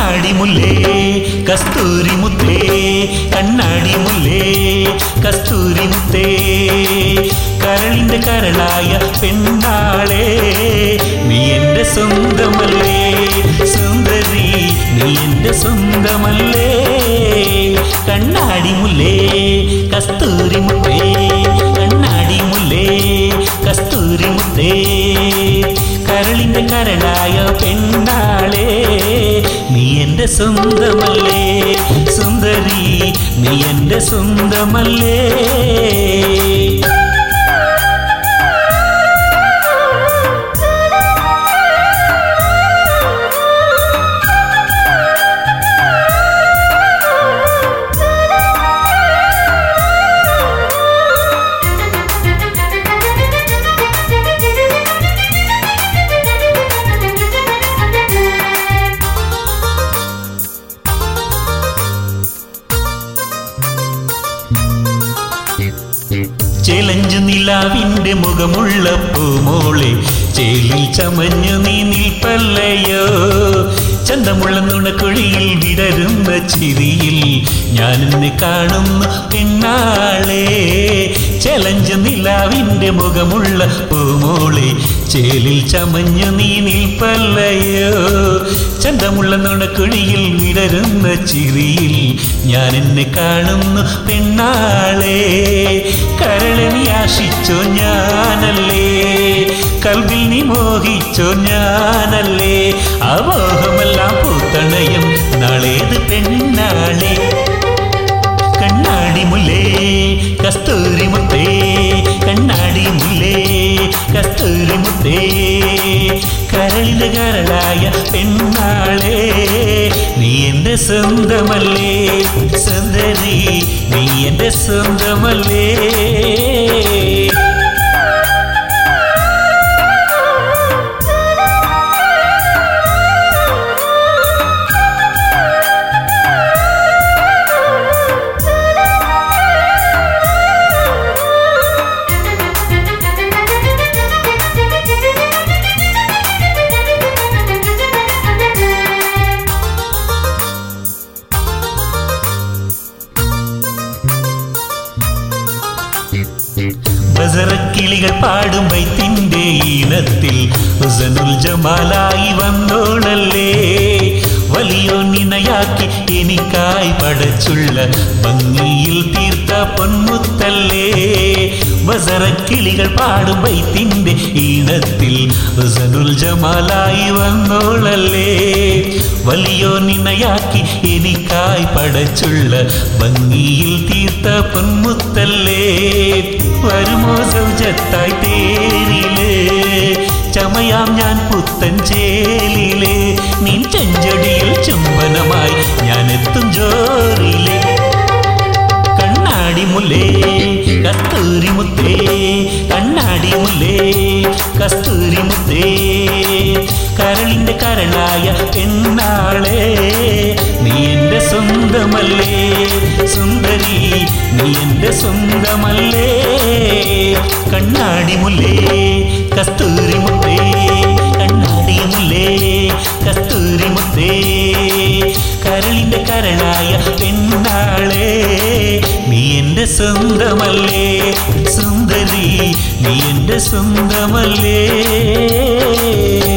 കണ്ണാടി മുല്ലേ കസ്തൂരി മുത്തേ കണ്ണാടി മുല്ലേ കസ്തൂരി മുത്തേ കരളിന്റെ കരളായ പെണ്ണാളെ നീ എന്റെ സ്വന്തമല്ലേ സുന്ദരി നീ എന്റെ സ്വന്തമല്ലേ കണ്ണാടി മുല്ലേ കസ്തൂരി മുത്തേ കണ്ണാടി മുല്ലേ കസ്തൂരി മുത്തേ കരളിന്റെ കരളായ പെണ്ണാളെ നീ എന്റെ സ്വന്തമല്ലേ സുന്ദരി നീ എന്റെ സ്വന്തമല്ലേ ചെലഞ്ചു നിലാവിന്റെ മുഖമുള്ള പൂമോളെ ചേലിൽ ചമഞ്ഞു നീ നിൽപ്പല്ലയോ ചന്തമുള്ള നുണക്കുഴിയിൽ വിടരുന്ന ചിരിയിൽ ഞാൻ എന്നെ കാണുന്നു പെണ്ണാളെ ചെലഞ്ചു നിലാവിന്റെ മുഖമുള്ള പൂമോളെ ചേലിൽ ചമഞ്ഞു നീ നിൽപ്പല്ലയോ ചന്തമുള്ള നുണക്കുഴിയിൽ വിടരുന്ന ചിരിയിൽ ഞാൻ എന്നെ കാണുന്നു പെണ്ണാളെ കരളെ നീ ആശിച്ചോ ഞാനല്ലേ കൽവിൽ നീ മോഹിച്ചോ ഞാനല്ലേ അവോഹമെല്ലാം പൂത്തണയും നാളേത് പെണ്ണാളെ കണ്ണാടി മുല്ലേ കസ്തൂരി മുത്തേ കണ്ണാടി മുല്ലേ കസ്തൂരി മുത്തേ കരളിലെ കരളായ പെണ്ണാളെ നീ എന്റെ സ്വന്തമല്ലേ സുന്ദരി നീ എന്റെ സ്വന്തമല്ലേ ബസറക്കിളികൾ പാടും വൈത്തിൻ്റെ ഈണത്തിൽ ഹുസനുൽ ജമാലായി വന്നോളല്ലേ വലിയോ നിനയാക്കി എനിക്കായി പടച്ചുള്ള ഭംഗിയിൽ തീർത്ത പൊന്മുത്തല്ലേ ബസറക്കിളികൾ പാടും വൈത്തിൻ്റെ ഈണത്തിൽ ഹുസനുൽ ജമാലായി വന്നോളല്ലേ വലിയോ നിനയാക്കി എനിക്കായി പടച്ചുള്ള ഭംഗിയിൽ തീർത്ത പൊന്മുത്തല്ലേ വരുമോ സൗജത്തായി തേരില് ചമയാം ഞാൻ പുത്തൻ ചേലില് നിൻ ചെഞ്ചടിയിൽ ചുംബനമായി ഞാൻ എത്തും ജോറില് കണ്ണാടി മുല്ലേ കസ്തൂരി മുത്തേ കണ്ണാടി മുല്ലേ കസ്തൂരി മുത്തേ കരളിന്റെ കരളായ പെണ്ണാളെ നീ എന്റെ സ്വന്തമല്ലേ സുന്ദരി നീ എന്റെ സ്വന്തമല്ലേ കണ്ണാടി മുല്ലേ കസ്തൂരി മുത്തേ കണ്ണാടി മുല്ലേ കസ്തൂരി മുത്തേ കരളിന്റെ കരളായ പെണ്ണാളെ നീ എന്റെ സ്വന്തമല്ലേ സുന്ദരി നീ എന്റെ സ്വന്തമല്ലേ